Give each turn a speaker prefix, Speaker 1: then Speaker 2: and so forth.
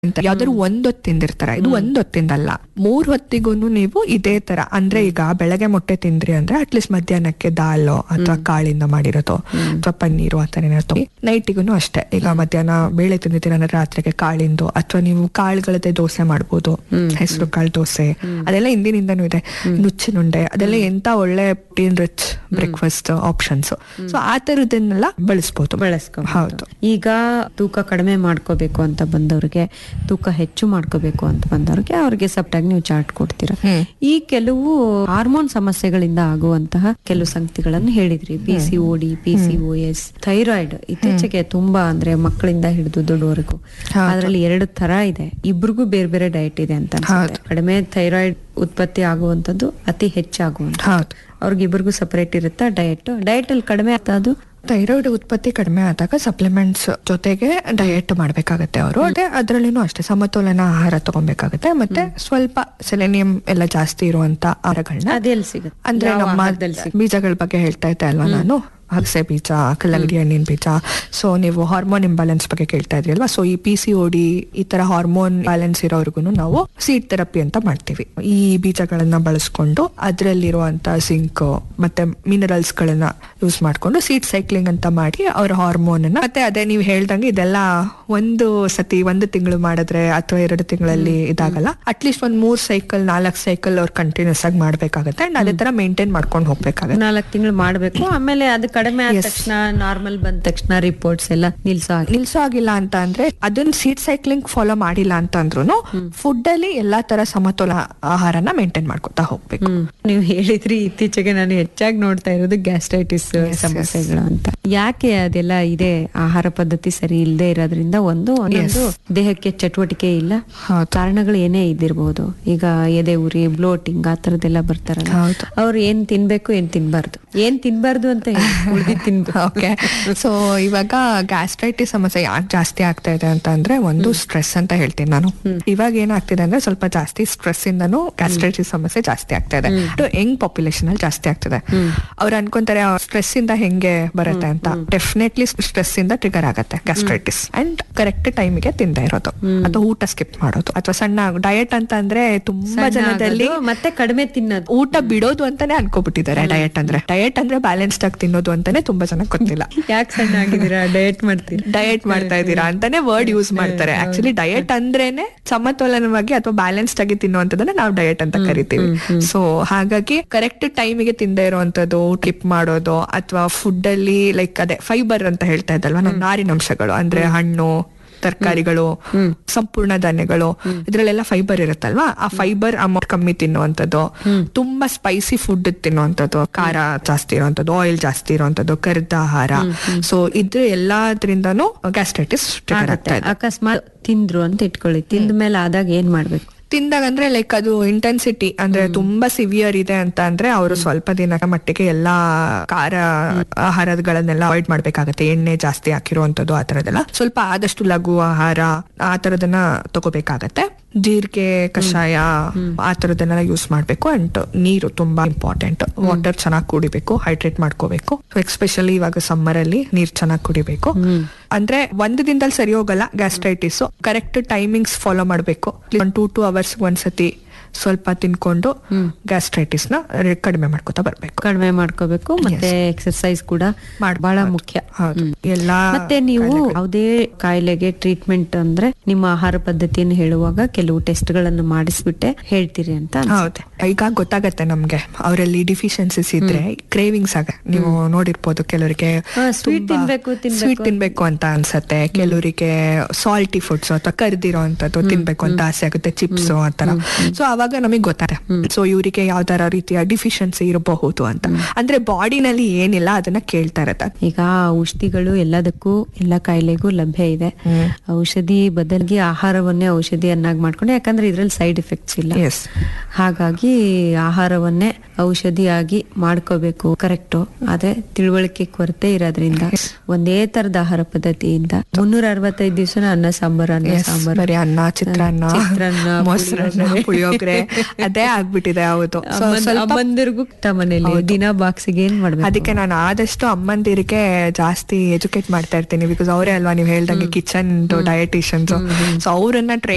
Speaker 1: ಅಂತ ಯಾವ್ದಾದ್ರು ಒಂದ್ ಹೊತ್ತು ತಿಂದಿರ್ತಾರೆ ಇದು ಒಂದ್ ಹೊತ್ತಿಂದಲ್ಲ ಮೂರ್ ಹೊತ್ತಿಗೂ ನೀವು ಇದೇ ತರ ಅಂದ್ರೆ ಈಗ ಬೆಳಗ್ಗೆ ಮೊಟ್ಟೆ ತಿಂದ್ರಿ ಅಂದ್ರೆ ಅಟ್ಲೀಸ್ಟ್ ಮಧ್ಯಾಹ್ನಕ್ಕೆ ದಾಲು ಅಥವಾ ಕಾಳಿಂದ ಮಾಡಿರೋದು ಅಥವಾ ಪನ್ನೀರು ಆತರ ಏನಾದ್ರು ನೈಟಿಗೂ ಅಷ್ಟೇ ಈಗ ಮಧ್ಯಾಹ್ನ ಬೇಳೆ ತಿಂದಿದ್ದೀರ ಅಂದ್ರೆ ರಾತ್ರಿಗೆ ಕಾಳಿಂದು ಅಥವಾ ನೀವು ಕಾಳುಗಳದ್ದೇ ದೋಸೆ ಮಾಡ್ಬೋದು ಹೆಸರು ಕಾಳು ದೋಸೆ ಅದೆಲ್ಲ ಹಿಂದಿನಿಂದನೂ ಇದೆ ನುಚ್ಚಿನುಂಡೆ ಅದೆಲ್ಲ ಎಂತ ಒಳ್ಳೆ protein rich breakfast options so ಆ ತರದನ್ನೆಲ್ಲ ಬಳಸ್ಬೋದು
Speaker 2: ಬಳಸ್ಕೊ
Speaker 1: ಹೌದು
Speaker 2: ಈಗ ತೂಕ ಕಡಿಮೆ ಮಾಡ್ಕೋಬೇಕು ಅಂತ ಬಂದವ್ರಿಗೆ ತೂಕ ಹೆಚ್ಚು ಮಾಡ್ಕೋಬೇಕು ಅಂತ ಬಂದವ್ರಿಗೆ ಅವ್ರಿಗೆ ಸಪ್ಟಾಗಿ ನೀವು ಚಾರ್ಟ್ ಕೊಡ್ತೀರಾ
Speaker 1: ಹ್ಮ್.
Speaker 2: ಈ ಕೆಲವು ಹಾರ್ಮೋನ್ ಸಮಸ್ಯೆಗಳಿಂದ ಆಗುವಂತಹ ಕೆಲವು ಸಂಗತಿಗಳನ್ನು ಹೇಳಿದ್ರಿ P C O D P C O S thyroid ಇತ್ತೀಚೆಗೆ ತುಂಬಾ ಅಂದ್ರೆ ಮಕ್ಕಳಿಂದ ಹಿಡಿದು ದೊಡ್ಡವರೆಗೂ
Speaker 1: ಹೌದು.
Speaker 2: ಅದರಲ್ಲಿ ಎರಡು ತರ ಇದೆ ಇಬ್ರಿಗೂ ಬೇರೆ ಬೇರೆ ಡಯಟ್ ಇದೆ ಅಂತ ಅನ್ಸುತ್ತೆ ಕಡಿಮೆ ಥೈರಾಯ್ಡ್ ಉತ್ಪತ್ತಿ ಆಗುವಂತದ್ದು ಅತಿ ಹೆಚ್ಚಾಗುವಂತ
Speaker 1: ಹೌದು
Speaker 2: ಅವ್ರಿಗಿಬ್ರಿಗೂ ಸಪರೇಟ್ ಇರುತ್ತಾ ಡಯಟ್ ಡಯಟ್ ಅಲ್ಲಿ ಕಡಿಮೆ ಆಗ್ತಾ ಅದು
Speaker 1: ಥೈರಾಯ್ಡ್ ಉತ್ಪತ್ತಿ ಕಡಿಮೆ ಆದಾಗ ಸಪ್ಲಿಮೆಂಟ್ಸ್ ಜೊತೆಗೆ ಡಯಟ್ ಮಾಡ್ಬೇಕಾಗತ್ತೆ ಅವರು ಅದೇ ಅದರಲ್ಲಿನೂ ಅಷ್ಟೇ ಸಮತೋಲನ ಆಹಾರ ತಗೊಬೇಕಾಗತ್ತೆ ಮತ್ತೆ ಸ್ವಲ್ಪ ಸೆಲೆನಿಯಂ ಎಲ್ಲ ಜಾಸ್ತಿ ಇರುವಂತ ಆಹಾರಗಳನ್ನ
Speaker 2: ಅದೆಲ್ಲಿ ಸಿಗುತ್ತೆ
Speaker 1: ಅಂದ್ರೆ
Speaker 2: ಯಾವ
Speaker 1: ನಮ್ಮ
Speaker 2: ಆಹಾರದಲ್ಲಿ ಸಿಗುತ್ತೆ?
Speaker 1: ಬೀಜಗಳ ಬಗ್ಗೆ ಹೇಳ್ತಾ ಇದ್ದೆ ಅಲ್ವಾ ನಾನು ಅಗಸೆ ಬೀಜ ಕಲ್ಲಂಗಡಿ ಹಣ್ಣಿನ ಬೀಜ ಸೊ ನೀವು ಹಾರ್ಮೋನ್ ಇಂಬ್ಯಾಲೆನ್ಸ್ ಬಗ್ಗೆ ಕೇಳ್ತಾ ಇದ್ರಿ ಅಲ್ವಾ ಸೊ ಈ ಪಿ ಸಿ ಡಿ ಈ ತರ ಹಾರ್ಮೋನ್ ಬ್ಯಾಲೆನ್ಸ್ ಇರೋರ್ಗು ನಾವು ಸೀಡ್ ಥೆರಪಿ ಅಂತ ಮಾಡ್ತೀವಿ ಈ ಬೀಜಗಳನ್ನ ಬಳಸ್ಕೊಂಡು ಅದರಲ್ಲಿರುವಂತ ಸಿಂಕ್ ಮತ್ತೆ ಮಿನರಲ್ಸ್ ಗಳನ್ನ ಯೂಸ್ ಮಾಡ್ಕೊಂಡು ಸೀಡ್ ಸೈಕ್ಲಿಂಗ್ ಅಂತ ಮಾಡಿ ಅವ್ರ ಹಾರ್ಮೋನ್ ಅನ್ನ ಮತ್ತೆ ಅದೇ ನೀವು ಹೇಳ್ದಂಗೆ ಇದೆಲ್ಲ ಒಂದು ಸತಿ ಒಂದು ತಿಂಗಳು ಮಾಡಿದ್ರೆ ಅಥವಾ ಎರಡು ತಿಂಗಳಲ್ಲಿ ಇದಾಗಲ್ಲ ಅಟ್ಲೀಸ್ಟ್ ಒಂದ್ ಮೂರ್ ಸೈಕಲ್ ನಾಲ್ಕು ಸೈಕಲ್ ಅವ್ರು ಕಂಟಿನ್ಯೂಸ್ ಆಗಿ ಮಾಡ್ಬೇಕಾಗತ್ತೆ ಅಂಡ್ ಅದೇ ತರ ಮೇಂಟೈನ್ ಮಾಡ್ಕೊಂಡು ಹೋಗ್ಬೇಕಾಗತ್ತೆ
Speaker 2: ನಾಲ್ಕು ತಿಂಗಳು ಮಾಡ್ಬೇಕು ಆಮೇಲೆ ಅದು ಕಡಿಮೆ ಆದ ತಕ್ಷಣ ನಾರ್ಮಲ್ ಬಂದ ತಕ್ಷಣ ರಿಪೋರ್ಟ್ಸ್ ಎಲ್ಲ ನಿಲ್ಸೋ ಹಾಗೆ
Speaker 1: ನಿಲ್ಸೋ ಆಗಿಲ್ಲ ಅಂತ ಅಂದ್ರೆ ಅದನ್ನ ಸೀಡ್ ಸೈಕ್ಲಿಂಗ್ ಫಾಲೋ ಮಾಡಿಲ್ಲ ಅಂತ ಅಂದ್ರೂ ಫುಡ್ ಅಲ್ಲಿ ಎಲ್ಲಾ ತರ ಸಮತೋಲ ಆಹಾರನ ಮೇಂಟೈನ್ ಮಾಡ್ಕೊತಾ ಹೋಗ್ಬೇಕು
Speaker 2: ಹ್ಮ್. ನೀವು ಹೇಳಿದ್ರಿ ಇತ್ತೀಚೆಗೆ ನಾನು ಹೆಚ್ಚಾಗಿ ನೋಡ್ತಾ ಇರೋದು ಗ್ಯಾಸ್ಟ್ರೈಟಿಸ್ ಸಮಸ್ಯೆಗಳು ಅಂತ ಯಾಕೆ ಅದೆಲ್ಲ ಇದೆ ಆಹಾರ ಪದ್ಧತಿ ಸರಿ ಇಲ್ಲದೆ ಇರೋದ್ರಿಂದ ಒಂದು ಒಂದೊಂದು ದೇಹಕ್ಕೆ ಚಟುವಟಿಕೆ ಇಲ್ಲ
Speaker 1: ಹೌದು.
Speaker 2: ಕಾರಣಗಳು ಏನೇ ಇದ್ದಿರ್ಬೋದು ಈಗ ಎದೆ ಉರಿ ಬ್ಲೋಟಿಂಗ್ ಆ ತರದೆಲ್ಲ ಬರ್ತಾರಲ್ಲ
Speaker 1: ಹೌದು.
Speaker 2: ಅವ್ರು ಏನ್ ತಿನ್ಬೇಕು ಏನ್ ತಿನ್ಬಾರ್ದು ಏನ್ ತಿನ್ಬಾರ್ದು ಅಂತ ಉಳಿದಿದ್ ತಿನ್ಬೇಕು
Speaker 1: ಓಕೆ ಸೊ ಇವಾಗ ಗ್ಯಾಸ್ಟ್ರೈಟಿಸ್ ಸಮಸ್ಯೆ ಯಾಕೆ ಜಾಸ್ತಿ ಆಗ್ತಾ ಇದೆ ಅಂತ ಅಂದ್ರೆ ಒಂದು ಸ್ಟ್ರೆಸ್ ಅಂತ ಹೇಳ್ತೀನಿ ನಾನು ಇವಾಗ ಏನಾಗ್ತಿದೆ ಅಂದ್ರೆ ಸ್ವಲ್ಪ ಜಾಸ್ತಿ ಸ್ಟ್ರೆಸ್ ಇಂದನೂ ಗ್ಯಾಸ್ಟ್ರೈಟಿಸ್ ಸಮಸ್ಯೆ ಜಾಸ್ತಿ ಆಗ್ತಾ ಇದೆ ಅದು ಯಂಗ್ ಪಾಪ್ಯುಲೇಷನ್ ಅಲ್ಲಿ ಜಾಸ್ತಿ ಆಗ್ತದೆ ಅವ್ರು ಅನ್ಕೊಂತಾರೆ ಸ್ಟ್ರೆಸ್ ಇಂದ ಹೆಂಗೆ ಬರುತ್ತೆ ಅಂತ ಡೆಫಿನೆಟ್ಲಿ ಸ್ಟ್ರೆಸ್ ಇಂದ ಟ್ರಿಗರ್ ಆಗತ್ತೆ ಗ್ಯಾಸ್ಟ್ರೈಟಿಸ್ ಅಂಡ್ ಕರೆಕ್ಟ್ ಟೈಮಿಗೆ ತಿಂದ ಇರೋದು ಅಥವಾ ಊಟ ಸ್ಕಿಪ್ ಮಾಡೋದು ಅಥವಾ ಸಣ್ಣ ಡಯಟ್ ಅಂತ ಅಂದ್ರೆ ತುಂಬಾ
Speaker 2: ಸಣ್ಣ
Speaker 1: ಜನದಲ್ಲಿ
Speaker 2: ಆಗೋದು, ಮತ್ತೆ ಕಡಿಮೆ ತಿನ್ನೋದು
Speaker 1: ಊಟ ಬಿಡೋದು ಅಂತಾನೆ ಅನ್ಕೋಬಿಟ್ಟಿದ್ದಾರೆ ಡಯಟ್ ಅಂದ್ರೆ ಡಯಟ್ ಅಂದ್ರೆ ಬ್ಯಾಲೆನ್ಸ್ಡ್ ಆಗಿ ತಿನ್ನೋದು ಅಂತಾನೆ ತುಂಬಾ ಜನ ಗೊತ್ತಿಲ್ಲ
Speaker 2: ಯಾಕೆ ಸಣ್ಣ ಆಗಿದ್ದೀರಾ ಡಯಟ್ ಮಾಡ್ತೀರಾ
Speaker 1: ಡಯಟ್ ಮಾಡ್ತಾ ಇದ್ದೀರಾ ಅಂತಾನೆ ವರ್ಡ್ ಯೂಸ್ ಮಾಡ್ತಾರೆ ಆಕ್ಚುಲಿ ಡಯಟ್ ಅಂದ್ರೇನೆ ಸಮತೋಲನವಾಗಿ ಅಥವಾ ಬ್ಯಾಲೆನ್ಸ್ಡ್ ಆಗಿ ತಿನ್ನುವಂತದನ್ನ ನಾವು ಡಯಟ್ ಅಂತ ಕರಿತೀವಿ ಸೊ ಹಾಗಾಗಿ ಕರೆಕ್ಟ್ ಟೈಮಿಗೆ ತಿಂದೇ ಇರುವಂತದ್ದು ಟಿಪ್ ಮಾಡೋದು ಅಥವಾ ಫುಡ್ ಅಲ್ಲಿ ಲೈಕ್ ಅದೇ ಫೈಬರ್ ಅಂತ ಹೇಳ್ತಾ ಇದ್ದಲ್ವಾ ನಾವು ನಾರಿನಂಶಗಳು ಅಂದ್ರೆ ಹಣ್ಣು ತರಕಾರಿಗಳು ಸಂಪೂರ್ಣ ಧಾನ್ಯಗಳು ಇದ್ರಲ್ಲೆಲ್ಲ ಫೈಬರ್ ಇರುತ್ತಲ್ವಾ ಆ ಫೈಬರ್ ಅಮೌಂಟ್ ಕಮ್ಮಿ ತಿನ್ನುವಂಥದ್ದು ತುಂಬಾ ಸ್ಪೈಸಿ ಫುಡ್ ತಿನ್ನುವಂಥದ್ದು ಖಾರ ಜಾಸ್ತಿ ಇರುವಂತದ್ದು ಆಯಿಲ್ ಜಾಸ್ತಿ ಇರುವಂತದ್ದು ಕರಿದ ಆಹಾರ ಸೊ ಇದ್ರ ಎಲ್ಲಾದ್ರಿಂದನೂ ಗ್ಯಾಸ್ಟ್ರೈಟಿಸ್ ಟ್ರಿಗರ್ ಆಗ್ತಾ ಇದೆ
Speaker 2: ಅಕಸ್ಮಾತ್ ತಿಂದ್ರು ಅಂತ ಇಟ್ಕೊಳ್ಳಿ ತಿಂದ ಮೇಲೆ ಆದಾಗ ಏನ್ ಮಾಡ್ಬೇಕು
Speaker 1: ತಿಂದಾಗ ಅಂದ್ರೆ ಲೈಕ್ ಅದು ಇಂಟೆನ್ಸಿಟಿ ಅಂದ್ರೆ ತುಂಬಾ ಸಿವಿಯರ್ ಇದೆ ಅಂತ ಅಂದ್ರೆ ಅವರು ಸ್ವಲ್ಪ ದಿನದ ಮಟ್ಟಿಗೆ ಎಲ್ಲಾ ಖಾರ ಆಹಾರಗಳನ್ನೆಲ್ಲ ಅವಾಯ್ಡ್ ಮಾಡ್ಬೇಕಾಗತ್ತೆ ಎಣ್ಣೆ ಜಾಸ್ತಿ ಹಾಕಿರುವಂತದ್ದು ಆ ತರದೆಲ್ಲ ಸ್ವಲ್ಪ ಆದಷ್ಟು ಲಘು ಆಹಾರ ಆ ತರದನ್ನ ತಗೋಬೇಕಾಗತ್ತೆ ಜೀರಿಗೆ ಕಷಾಯ ಆ ತರದನ್ನೆಲ್ಲ ಯೂಸ್ ಮಾಡ್ಬೇಕು ಅಂಡ್ ನೀರು ತುಂಬಾ ಇಂಪಾರ್ಟೆಂಟ್ ವಾಟರ್ ಚೆನ್ನಾಗಿ ಕುಡಿಬೇಕು ಹೈಡ್ರೇಟ್ ಮಾಡ್ಕೋಬೇಕು ಎಕ್ಸ್ಪೆಷಲಿ ಇವಾಗ ಸಮ್ಮರ್ ಅಲ್ಲಿ ನೀರ್ ಚೆನ್ನಾಗಿ ಕುಡಿಬೇಕು ಅಂದ್ರೆ ಒಂದು ದಿನದಲ್ಲಿ ಸರಿ ಹೋಗಲ್ಲ ಗ್ಯಾಸ್ಟ್ರೈಟಿಸ್ ಕರೆಕ್ಟ್ ಟೈಮಿಂಗ್ಸ್ ಫಾಲೋ ಮಾಡ್ಬೇಕು ಒನ್ ಟೂ ಟೂ ಅವರ್ಸ್ ಒಂದ್ಸತಿ ಸ್ವಲ್ಪ ತಿನ್ಕೊಂಡು ಗ್ಯಾಸ್ಟ್ರೈಟಿಸ್ ನ ಕಡಿಮೆ ಮಾಡ್ಕೊತಾ ಬರ್ಬೇಕು
Speaker 2: ಕಡಿಮೆ ಮಾಡ್ಕೋಬೇಕು ಮತ್ತೆ ಎಕ್ಸರ್ಸೈಸ್ ಕೂಡ
Speaker 1: ಮಾಡ್ಬೇಕು.
Speaker 2: ಬಹಳ ಮುಖ್ಯ
Speaker 1: ಹೌದು ಎಲ್ಲಾ
Speaker 2: ಮತ್ತೆ ನೀವು ಯಾವುದೇ ಕಾಯಿಲೆಗೆ ಟ್ರೀಟ್ಮೆಂಟ್ ಅಂದ್ರೆ ನಿಮ್ಮ ಆಹಾರ ಪದ್ಧತಿಯನ್ನು ಹೇಳುವಾಗ ಕೆಲವು ಟೆಸ್ಟ್ ಗಳನ್ನು ಮಾಡಿಸ್ಬಿಟ್ಟೆ ಹೇಳ್ತೀರಿ ಅಂತ ಅನ್ಸುತ್ತೆ.
Speaker 1: ಹೌದು ಈಗ ಗೊತ್ತಾಗತ್ತೆ ನಮ್ಗೆ ಅವರಲ್ಲಿ ಡಿಫಿಷಿಯನ್ಸಿಸ್ ಇದ್ರೆ ಕ್ರೇವಿಂಗ್ಸ್ ಆಗ ನೀವು ನೋಡಿರ್ಬೋದು ಕೆಲವರಿಗೆ
Speaker 2: ಹಾ, sweet ತಿನ್ಬೇಕು, ತಿನ್ಬೇಕು
Speaker 1: ಸ್ವೀಟ್ ತಿನ್ಬೇಕು ಅಂತ ಅನ್ಸತ್ತೆ ಕೆಲವರಿಗೆ ಸಾಲ್ಟಿ ಫುಡ್ಸ್ ಅಥವಾ ಕರ್ದಿರೋ ಅಂತದ್ದು ತಿನ್ಬೇಕು ಅಂತ ಆಸೆ ಆಗುತ್ತೆ ಚಿಪ್ಸ್ ಆತರ ಸೊ ಅವಾಗ ನಮಗೆ ಗೊತ್ತಾರೆ ಸೊ ಇವರಿಗೆ ಯಾವ ತರ ರೀತಿಯ ಡಿಫಿಷಿಯನ್ಸಿ ಇರಬಹುದು ಅಂತ ಅಂದ್ರೆ ಬಾಡಿನಲ್ಲಿ ಏನಿಲ್ಲ ಅದನ್ನ ಕೇಳ್ತಾ ಇರತ್ತೆ
Speaker 2: ಈಗ ಔಷಧಿಗಳು ಎಲ್ಲದಕ್ಕೂ ಎಲ್ಲ ಕಾಯಿಲೆಗೂ ಲಭ್ಯ ಇದೆ ಔಷಧಿ ಬದಲಿಗೆ ಆಹಾರವನ್ನೇ ಔಷಧಿಯನ್ನಾಗಿ ಮಾಡ್ಕೊಂಡು ಯಾಕಂದ್ರೆ ಇದ್ರಲ್ಲಿ ಸೈಡ್ ಎಫೆಕ್ಟ್ಸ್ ಇಲ್ಲ
Speaker 1: ಎಸ್
Speaker 2: ಹಾಗಾಗಿ ಆಹಾರವನ್ನೇ ಔಷಧಿಯಾಗಿ ಮಾಡ್ಕೋಬೇಕು ಕರೆಕ್ಟ್ ಆದ್ರೆ ತಿಳುವಳಿಕೆ ಕೊರತೆ ಇರೋದ್ರಿಂದ ಒಂದೇ ತರದ ಆಹಾರ ಪದ್ಧತಿಯಿಂದ ಮುನ್ನೂರ ಅರವತ್ತೈದು ದಿವಸ ಅನ್ನ ಸಾಂಬಾರ್ ಅನ್ನ ಸಾಂಬಾರ್
Speaker 1: ಬರೀ ಅನ್ನ ಚಿತ್ರಾನ್ನ
Speaker 2: ಚಿತ್ರಾನ್ನ,
Speaker 1: ಮೊಸರನ್ನ ಪುಳಿಯೋಗರೆ ಅದೇ ಆಗ್ಬಿಟ್ಟಿದೆ ಹೌದು So, ಸ್ವಲ್ಪ
Speaker 2: ಅಮ್ಮಂದಿರ್ಗೂ ಮನೇಲಿ ದಿನ ಬಾಕ್ಸಿಗೆ ಏನ್ ಮಾಡ್ಬೇಕು
Speaker 1: ಅದಕ್ಕೆ ನಾನು ಆದಷ್ಟು ಅಮ್ಮಂದಿರಿಗೆ ಜಾಸ್ತಿ ಎಜುಕೇಟ್ ಮಾಡ್ತಾ ಇರ್ತೀನಿ ಬಿಕಾಸ್ ಅವರೇ ಅಲ್ವಾ ನೀವು ಹೇಳ್ದಂಗೆ ಕಿಚನ್ ಡಯಟಿಷಿಯನ್ಸ್ ಸೊ ಅವರನ್ನ ಟ್ರೈನ್